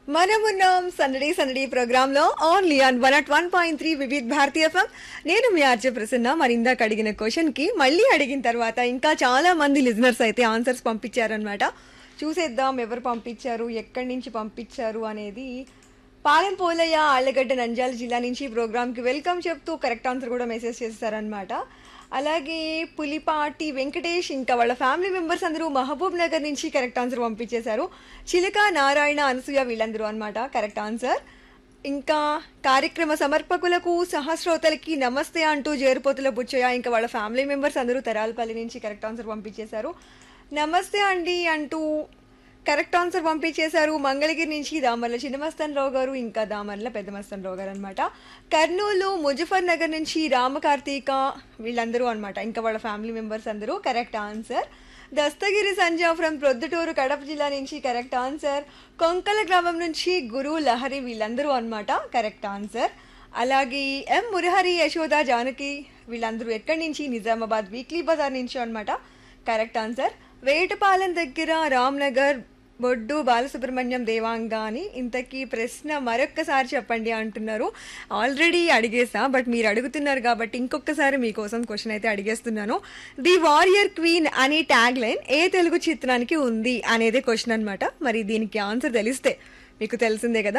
మనమున్నాం సందడి సందడి ప్రోగ్రామ్ లో only on one at one point three Vividh Bharati FM నేను మీ ఆర్జే ప్రసన్న మరి ఇందాక అడిగిన క్వశ్చన్ కి మళ్ళీ అడిగిన తర్వాత ఇంకా చాలా మంది లిజనర్స్ అయితే ఆన్సర్స్ పంపించారనమాట చూసేద్దాం ఎవరు పంపించారు ఎక్కడి నుంచి పంపించారు అనేది పాలెం పోలయ్య ఆళ్లగడ్డ నంద్యాల జిల్లా నుంచి ఈ ప్రోగ్రామ్కి వెల్కమ్ చెప్తూ కరెక్ట్ ఆన్సర్ కూడా మెసేజ్ చేస్తారనమాట అలాగే పులిపాటి వెంకటేష్ ఇంకా వాళ్ళ ఫ్యామిలీ మెంబర్స్ అందరూ మహబూబ్ నగర్ నుంచి కరెక్ట్ ఆన్సర్ పంపించేశారు చిలక నారాయణ అనసూయ వీళ్ళందరూ అనమాట కరెక్ట్ ఆన్సర్ ఇంకా కార్యక్రమ సమర్పకులకు సహస్రోతలకి నమస్తే అంటూ జేరుపోతుల బుచ్చయ్య ఇంకా వాళ్ళ ఫ్యామిలీ మెంబర్స్ అందరూ తరాలపల్లి నుంచి కరెక్ట్ ఆన్సర్ పంపించేశారు నమస్తే అండి అంటూ కరెక్ట్ ఆన్సర్ పంపించేశారు మంగళగిరి నుంచి దామర్ల చిన్నమస్తన్ రావు గారు ఇంకా దామర్ల పెద్దమస్తన్ రావు గారు అనమాట కర్నూలు ముజఫర్ నగర్ నుంచి రామకార్తీక వీళ్ళందరూ అనమాట ఇంకా వాళ్ళ ఫ్యామిలీ మెంబర్స్ అందరూ correct answer Dastagiri Sanja from Proddatur Kadapa జిల్లా నుంచి కరెక్ట్ ఆన్సర్ కొంకల గ్రామం నుంచి గురు లహరి వీళ్ళందరూ అనమాట కరెక్ట్ ఆన్సర్ అలాగే ఎం మురహరి యశోద జానకి వీళ్ళందరూ ఎక్కడి నుంచి నిజామాబాద్ వీక్లీ బజార్ నుంచి అనమాట కరెక్ట్ ఆన్సర్ వేటపాలెం దగ్గర రామ్నగర్ బొడ్డు బాలసుబ్రహ్మణ్యం దేవాంగ అని ఇంతకీ ప్రశ్న మరొక్కసారి చెప్పండి అంటున్నారు ఆల్రెడీ అడిగేసా బట్ మీరు అడుగుతున్నారు కాబట్టి ఇంకొకసారి మీకోసం క్వశ్చన్ అయితే అడిగేస్తున్నాను ది వారియర్ క్వీన్ అనే ట్యాగ్ లైన్ ఏ తెలుగు చిత్రానికి ఉంది అనేది క్వశ్చన్ అనమాట మరి దీనికి ఆన్సర్ తెలిస్తే మీకు తెలిసిందే కదా